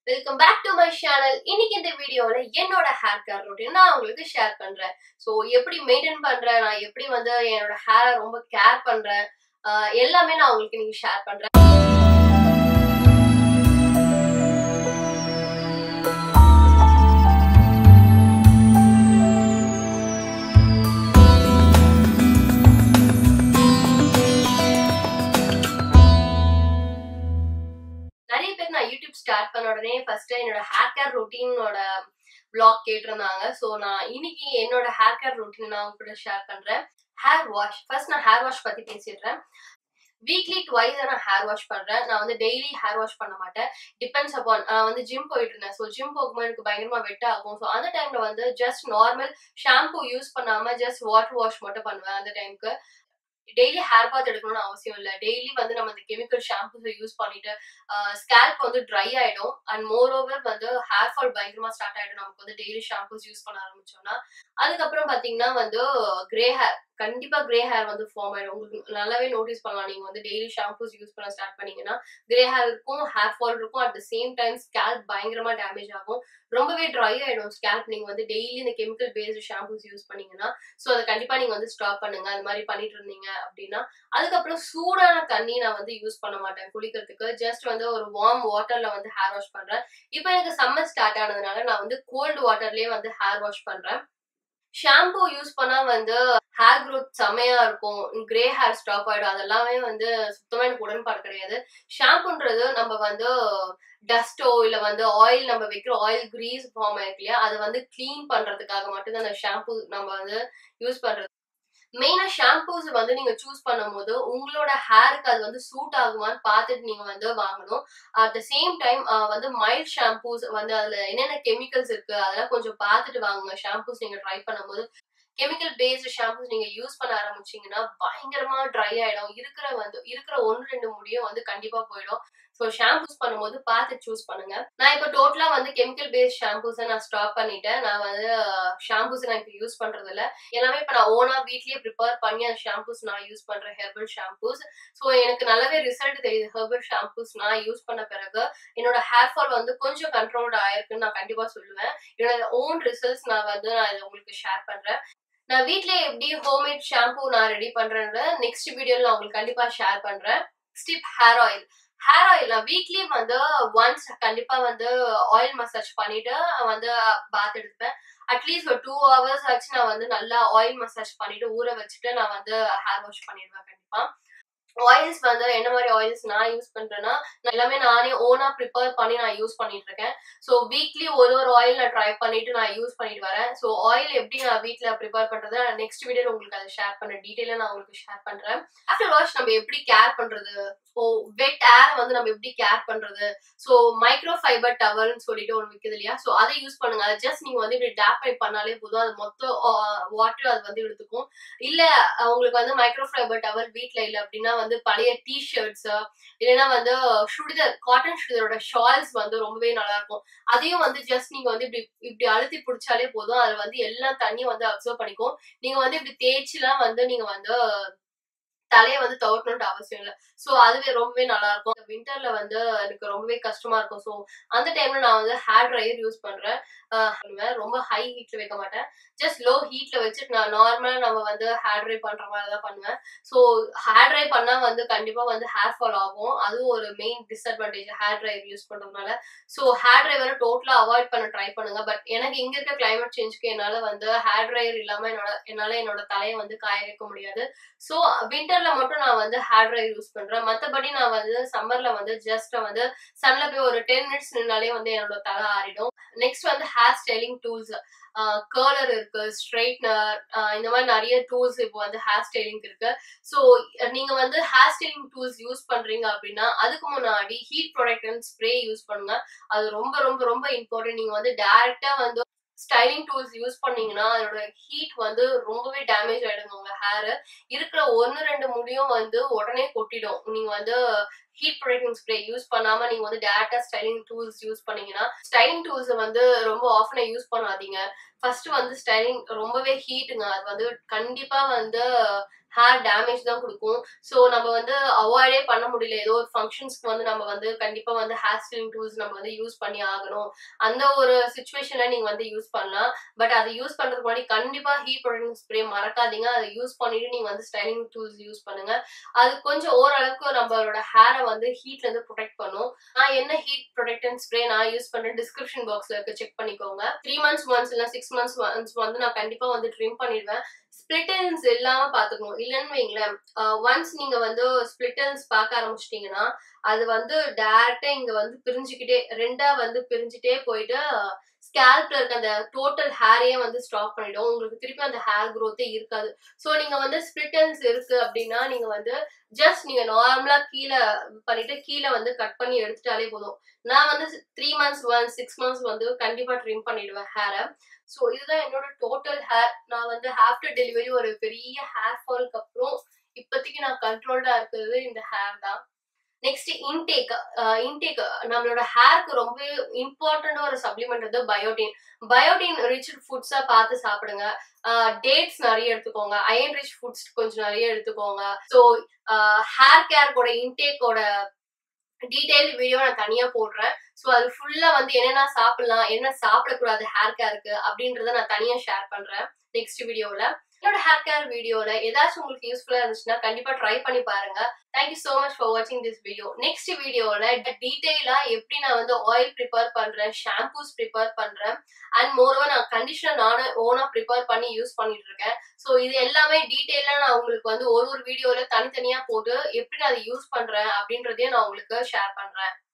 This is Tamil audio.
welcome back to my channel இன்னைக்கு இந்த வீடியோல என்னோட ஹேர் கேர் ரொட்டீன் நான் உங்களுக்கு ஷேர் பண்றேன் ஸோ எப்படி மெயின்டைன் பண்றேன் நான் எப்படி வந்து என்னோட ஹேரை ரொம்ப கேர் பண்றேன் ஆஹ் எல்லாமே நான் உங்களுக்கு இன்னைக்கு ஷேர் பண்றேன் நிறைய பேர் நான் யூடியூப் ஸ்டார்ட் பண்ண உடனே ஃபர்ஸ்ட் என்னோட ஹேர் கேர் ரொட்டீனோட vlog கேட்டிருந்தாங்க ஸோ நான் இன்னைக்கு என்னோட ஹேர் கேர் ரொட்டீன் நான் உங்க கூட ஷேர் பண்றேன் ஹேர் வாஷ் ஃபர்ஸ்ட் நான் ஹேர் வாஷ் பத்தி பேசிடுறேன் வீக்லி ட்வைஸ் நான் ஹேர் வாஷ் பண்றேன் நான் வந்து டெய்லி ஹேர் வாஷ் பண்ண மாட்டேன் டிபெண்ட்ஸ் அப்பான் நான் வந்து ஜிம் போயிட்டு இருந்தேன் ஸோ ஜிம் போகும்போது எனக்கு பயங்கரமா வெட் ஆகும் ஸோ அந்த டைம்ல வந்து ஜஸ்ட் நார்மல் ஷாம்பு யூஸ் பண்ணாம ஜஸ்ட் வாட்டர் வாஷ் மட்டும் பண்ணுவேன் அந்த டைம்க்கு டெய்லி ஹேர் பாத் எடுக்கணும்னு அவசியம் இல்லை டெய்லி வந்து நம்ம இந்த கெமிக்கல் ஷாம்பூஸை யூஸ் பண்ணிட்டு ஸ்கேல்ப் வந்து ட்ரை ஆயிடும் அண்ட் மோர் ஓவர் வந்து ஹேர் ஃபால் பயங்கரமா ஸ்டார்ட் ஆயிடும் நமக்கு வந்து டெய்லி ஷாம்பூஸ் யூஸ் பண்ண ஆரம்பிச்சோம்னா அதுக்கப்புறம் பாத்தீங்கன்னா வந்து கிரே ஹேர் கண்டிப்பா கிரே ஹேர் வந்து ஃபார்ம் ஆயிடும் உங்களுக்கு நல்லாவே நோட்டீஸ் பண்ணலாம் நீங்க வந்து டெய்லி ஷாம்பூஸ் யூஸ் பண்ண ஸ்டார்ட் பண்ணீங்கன்னா கிரே ஹேர் இருக்கும் ஹேர் ஃபால் இருக்கும் at the same time scalp பயங்கரமா டேமேஜ் ஆகும் ரொம்பவே ட்ரை ஆயிடும் ஸ்கேல்ப் நீங்க வந்து டெய்லி இந்த கெமிக்கல் பேஸ்டு ஷாம்பூஸ் யூஸ் பண்ணீங்கன்னா ஸோ அதை கண்டிப்பா நீங்க வந்து ஸ்டாப் பண்ணுங்க அது மாதிரி பண்ணிட்டு இருந்தீங்க அப்படின்னா அதுக்கப்புறம் சூடான தண்ணி நான் வந்து யூஸ் பண்ண மாட்டேன் குளிக்கிறதுக்கு ஜஸ்ட் வந்து ஒரு வார்ம் வாட்டர்ல வந்து ஹேர் வாஷ் பண்றேன் இப்போ எனக்கு சம்மர் ஸ்டார்ட் ஆனதுனால நான் வந்து கோல்டு வாட்டர்லயே வந்து ஹேர் வாஷ் பண்றேன் ஷாம்பு யூஸ் பண்ணா வந்து ஹேர் க்ரோத் செமையா இருக்கும் கிரே ஹேர் ஸ்டாப் ஆயிடும் அதெல்லாமே வந்து சுத்தமா எனக்கு உடன்பாடு கிடையாது ஷாம்புன்றது நம்ம வந்து டஸ்டோ இல்ல வந்து ஆயில் நம்ம வைக்கிற ஆயில் கிரீஸ் ஃபார்ம் ஆயிருக்கு இல்லையா அதை வந்து க்ளீன் பண்றதுக்காக மட்டும்தான் அந்த ஷாம்பு நம்ம வந்து யூஸ் பண்றது மெயினா ஷாம்பூஸ் வந்து நீங்க சூஸ் பண்ணும்போது உங்களோட ஹேருக்கு அது வந்து சூட் ஆகுமான்னு பார்த்துட்டு நீங்க வந்து வாங்கணும் அட் த சேம் டைம் வந்து மைல்ட் ஷாம்பூஸ் வந்து அதுல என்னென்ன கெமிக்கல்ஸ் இருக்கு அதெல்லாம் கொஞ்சம் பார்த்துட்டு வாங்குங்க ஷாம்பூஸ் நீங்க ட்ரை பண்ணும்போது கெமிக்கல் பேஸ்டு ஷாம்பூஸ் நீங்க யூஸ் பண்ண ஆரம்பிச்சீங்கன்னா பயங்கரமா ட்ரை ஆயிடும் இருக்கிற வந்து இருக்கிற ஒன்று ரெண்டு முடியும் வந்து கண்டிப்பா போயிடும் ஸோ ஷாம்பூஸ் பண்ணும்போது பார்த்து சூஸ் பண்ணுங்க நான் இப்போ டோட்டலா வந்து கெமிக்கல் பேஸ்ட் ஷாம்பூஸை நான் ஸ்டாப் பண்ணிட்டேன் நான் வந்து ஷாம்பூஸ் நான் இப்போ யூஸ் பண்றது இல்ல எல்லாமே இப்போ நான் ஓனா வீட்லயே ப்ரிப்பேர் பண்ணி அந்த ஷாம்பூஸ் நான் யூஸ் பண்றேன் ஹெர்பல் ஷாம்பூஸ் ஸோ எனக்கு நல்லாவே ரிசல்ட் தெரியுது ஹெர்பல் ஷாம்பூஸ் நான் யூஸ் பண்ண பிறகு என்னோட ஹேர் ஃபால் வந்து கொஞ்சம் கண்ட்ரோல்ட் ஆயிருக்குன்னு நான் கண்டிப்பா சொல்லுவேன் என்னோட ஓன் ரிசல்ட்ஸ் நான் வந்து நான் இதை உங்களுக்கு ஷேர் பண்றேன் நான் வீட்லயே எப்படி ஹோம்மேட் ஷாம்பூ நான் ரெடி பண்றேன்ற நெக்ஸ்ட் வீடியோல நான் உங்களுக்கு கண்டிப்பா ஷேர் பண்றேன் step hair oil hair oil நான் வீக்லி வந்து ஒன்ஸ் கண்டிப்பா வந்து ஆயில் மசாஜ் பண்ணிட்டு வந்து பாத் எடுப்பேன் அட்லீஸ்ட் ஒரு டூ ஹவர்ஸ் ஆச்சு நான் வந்து நல்லா ஆயில் மசாஜ் பண்ணிட்டு ஊற வச்சுட்டு நான் வந்து ஹேர் வாஷ் பண்ணிடுவேன் கண்டிப்பா ஆயில்ஸ் வந்து என்ன மாதிரி ஆயில்ஸ் நான் யூஸ் பண்றேன்னா நான் எல்லாமே நானே ஓனா ப்ரிப்பேர் பண்ணி நான் யூஸ் பண்ணிட்டு இருக்கேன் ஸோ வீக்லி ஒரு ஒரு ஆயில் நான் ட்ரை பண்ணிட்டு நான் யூஸ் பண்ணிட்டு வரேன் ஸோ ஆயில் எப்படி நான் வீட்ல ப்ரிப்பேர் பண்றது நான் நெக்ஸ்ட் வீடியோ உங்களுக்கு அதை ஷேர் பண்ண டீட்டெயிலாக நான் உங்களுக்கு ஷேர் பண்றேன் ஆஃப்டர் வாஷ் நம்ம எப்படி கேர் பண்றது ஸோ வெட் ஏர் வந்து நம்ம எப்படி கேர் பண்றது ஸோ மைக்ரோ ஃபைபர் டவல்னு சொல்லிட்டு ஒன்று விற்குது இல்லையா ஸோ அதை யூஸ் பண்ணுங்க அதை ஜஸ்ட் நீங்க வந்து இப்படி டேப் பண்ணி பண்ணாலே போதும் அது மொத்த வாட்டர் அது வந்து எடுத்துக்கும் இல்ல உங்களுக்கு வந்து மைக்ரோ ஃபைபர் டவல் வீட்ல இல்லை அப்படின்னா வந்து பழைய டிஷர்ட்ஸ் இல்லைன்னா வந்து சுடிதர் காட்டன் சுடிதரோட ஷால்ஸ் வந்து ரொம்பவே நல்லா இருக்கும் அதையும் வந்து ஜஸ்ட் நீங்க வந்து இப்படி இப்படி அழுத்தி பிடிச்சாலே போதும் அது வந்து எல்லா தண்ணியும் வந்து அப்சர்வ் பண்ணிக்கும் நீங்க வந்து இப்படி தேய்ச்சிலாம் வந்து நீங்க வந்து தலையை வந்து துவட்டணும்ட்டு அவசியம் இல்லை ஸோ அதுவே ரொம்பவே நல்லா இருக்கும் விண்டர்ல வந்து எனக்கு ரொம்பவே கஷ்டமா இருக்கும் ஸோ அந்த டைம்ல நான் வந்து ஹேர் ட்ரையர் யூஸ் பண்றேன் பண்ணுவேன் ரொம்ப ஹை ஹீட்ல வைக்க மாட்டேன் ஜஸ்ட் லோ ஹீட்ல வச்சுட்டு நான் நார்மலா நம்ம வந்து ஹேர் ட்ரை பண்ற மாதிரி தான் பண்ணுவேன் ஸோ ஹேர் ட்ரை பண்ணா வந்து கண்டிப்பா வந்து ஹேர் ஃபால் ஆகும் அதுவும் ஒரு main disadvantage hair dryer use பண்றதுனால ஸோ ஹேர் ட்ரைவரை டோட்டலா அவாய்ட் பண்ண ட்ரை பண்ணுங்க பட் எனக்கு இங்க இருக்க கிளைமேட் சேஞ்சுக்கு என்னால வந்து ஹேர் ட்ரையர் இல்லாம என்னோட என்னால என்னோட தலையை வந்து காய வைக்க முடியாது ஸோ விண்டர்ல மட்டும் நான் வந்து ஹேர் ட்ரையர் யூஸ் பண்றேன் மற்றபடி நான் வந்து சம்மர்ல வந்து ஜஸ்ட் வந்து சன்ல போய் ஒரு டென் மினிட்ஸ் நின்னாலே வந்து என்னோட தலை ஆறிடும் நெக்ஸ்ட் வந்து ஹேர் ஸ்டைலிங் டூல்ஸ் கேர்லர் இருக்கு ஸ்ட்ரைட்னர் இந்த மாதிரி நிறைய டூல்ஸ் இப்போ வந்து ஹேர் ஸ்டைலிங் இருக்கு ஸோ நீங்க வந்து ஹேர் ஸ்டைலிங் டூல்ஸ் யூஸ் பண்றீங்க அப்படின்னா அதுக்கு முன்னாடி ஹீட் ப்ரொடக்ட் ஸ்ப்ரே யூஸ் பண்ணுங்க அது ரொம்ப ரொம்ப ரொம்ப இம்பார்ட்டன்ட் நீங்க வந்து டைரக்டா வந்து ஸ்டைலிங் டூல்ஸ் யூஸ் பண்ணீங்கன்னா அதோட ஹீட் வந்து ரொம்பவே டேமேஜ் ஆயிடுங்க உங்க ஹேர் இருக்கிற ஒன்னு ரெண்டு முடியும் வந்து உடனே கொட்டிடும் நீங்க வந்து ஹீட் ப்ரொடக்டிங் ஸ்ப்ரே யூஸ் பண்ணாம நீங்க வந்து டேரக்டா ஸ்டைலிங் டூல்ஸ் யூஸ் பண்ணீங்கன்னா ஸ்டைலிங் டூல்ஸ் வந்து ரொம்ப ஆஃபனா யூஸ் பண்ணாதீங்க ஃபர்ஸ்ட் வந்து ஸ்டைலிங் ரொம்பவே ஹீட்டுங்க அது வந்து கண்டிப்பா வந்து ஹேர் டேமேஜ் தான் கொடுக்கும் ஸோ நம்ம வந்து அவாய்டே பண்ண முடியல ஏதோ ஒரு ஃபங்க்ஷன்ஸ்க்கு வந்து நம்ம வந்து கண்டிப்பா வந்து ஹேர் ஸ்டைலிங் டூல்ஸ் நம்ம வந்து யூஸ் பண்ணி ஆகணும் அந்த ஒரு சுச்சுவேஷன்ல நீங்க வந்து யூஸ் பண்ணலாம் பட் அதை யூஸ் பண்றதுக்கு முன்னாடி கண்டிப்பா ஹீட் ப்ரொடக்டிங் ஸ்ப்ரே மறக்காதீங்க அதை யூஸ் பண்ணிட்டு நீங்க வந்து ஸ்டைலிங் டூல்ஸ் யூஸ் பண்ணுங்க அது கொஞ்சம் ஓரளவுக்கு நம்மளோட ஹேரை வந்து ஹீட்ல இருந்து ப்ரொடெக்ட் பண்ணும் நான் என்ன ஹீட் ப்ரொடெக்டன் ஸ்ப்ரே நான் யூஸ் பண்றேன் டிஸ்கிரிப்ஷன் பாக்ஸ்ல இருக்க செக் பண்ணிக்கோங்க த்ரீ மந்த்ஸ் ஒன்ஸ் இல்ல சிக்ஸ் மந்த்ஸ் ஒன்ஸ் வந்து நான் கண்டிப்பா வந்து ட்ரிம் பண்ணிடுவேன் ஸ்பிளிட்டன்ஸ் இல்லாம பாத்துக்கணும் இல்லைன்னு வைங்களேன் ஒன்ஸ் நீங்க வந்து ஸ்பிளிட்டன்ஸ் பார்க்க ஆரம்பிச்சிட்டீங்கன்னா அது வந்து டைரக்டா இங்க வந்து பிரிஞ்சுக்கிட்டே ரெண்டா வந்து பிரிஞ்சுட்டே போயிட்டு ஸ்கேல்ப்ல இருக்க அந்த டோட்டல் ஹேரையே வந்து ஸ்டாப் பண்ணிடும் உங்களுக்கு திருப்பி அந்த ஹேர் க்ரோத்தே இருக்காது ஸோ நீங்க வந்து ஸ்பிளிட்டன்ஸ் இருக்கு அப்படின்னா நீங்க வந்து ஜஸ்ட் நீங்க நார்மலா கீழே பண்ணிட்டு கீழே வந்து கட் பண்ணி எடுத்துட்டாலே போதும் நான் வந்து three months one six months வந்து கண்டிப்பா ட்ரிம் பண்ணிடுவேன் ஹேரை ஸோ இதுதான் என்னோட டோட்டல் ஹேர் நான் வந்து ஆஃப்டர் டெலிவரி ஒரு பெரிய ஹேர் ஃபால்க்கு அப்புறம் இப்போதைக்கு நான் கண்ட்ரோல்டா இருக்கிறது இந்த ஹேர் தான் நெக்ஸ்ட் இன்டேக் இன்டேக் நம்மளோட ஹேருக்கு ரொம்ப இம்பார்ட்டன்ட் ஒரு சப்ளிமெண்ட் வந்து பயோட்டின் பயோட்டின் ரிச் ஃபுட்ஸா பார்த்து சாப்பிடுங்க டேட்ஸ் நிறைய எடுத்துக்கோங்க அயன் ரிச் ஃபுட்ஸ் கொஞ்சம் நிறைய எடுத்துக்கோங்க ஸோ ஹேர் கேர்க்கோட இன்டேக்கோட டீடைல் வீடியோ நான் தனியா போடுறேன் ஸோ அது ஃபுல்லா வந்து என்னென்ன சாப்பிடலாம் என்ன சாப்பிடக்கூடாது ஹேர் கேருக்கு அப்படின்றத நான் தனியா ஷேர் பண்றேன் நெக்ஸ்ட் வீடியோல என்னோட ஹேர் கேர் வீடியோல ஏதாச்சும் உங்களுக்கு யூஸ்ஃபுல்லா இருந்துச்சுன்னா கண்டிப்பா ட்ரை பண்ணி பாருங்க தேங்க்யூ சோ மச் ஃபார் வாட்சிங் திஸ் வீடியோ நெக்ஸ்ட் வீடியோல டீடைலா எப்படி நான் வந்து ஆயில் ப்ரிப்பேர் பண்றேன் ஷாம்பூஸ் ப்ரிப்பேர் பண்றேன் அண்ட் மோரோவர் நான் கண்டிஷனர் நானும் ஓனா ப்ரிப்பேர் பண்ணி யூஸ் பண்ணிட்டு இருக்கேன் ஸோ இது எல்லாமே டீட்டெயிலாக நான் உங்களுக்கு வந்து ஒரு ஒரு வீடியோல தனித்தனியா போட்டு எப்படி நான் அதை யூஸ் பண்றேன் அப்படின்றதையும் நான் உங்களுக்கு ஷேர் பண்றேன்